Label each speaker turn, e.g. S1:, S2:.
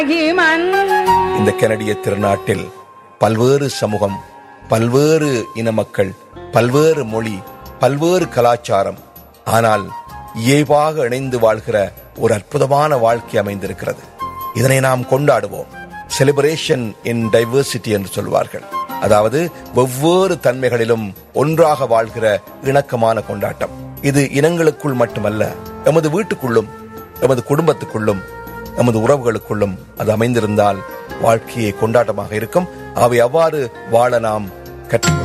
S1: இந்த கனடிய திருநாட்டில் பல்வேறு சமூகம் பல்வேறு இன மக்கள் பல்வேறு மொழி பல்வேறு கலாச்சாரம் ஆனால் இயல்பாக இணைந்து வாழ்கிற ஒரு அற்புதமான வாழ்க்கை அமைந்திருக்கிறது இதனை நாம் கொண்டாடுவோம் செலிப்ரேஷன் இன் டைவர்சிட்டி என்று சொல்வார்கள் அதாவது வெவ்வேறு தன்மைகளிலும் ஒன்றாக வாழ்கிற இணக்கமான கொண்டாட்டம் இது இனங்களுக்குள் மட்டுமல்ல எமது வீட்டுக்குள்ளும் எமது குடும்பத்துக்குள்ளும் நமது உறவுகளுக்குள்ளும் அது அமைந்திருந்தால் வாழ்க்கையை கொண்டாட்டமாக இருக்கும் அவை அவ்வாறு வாழ நாம் கற்றுக்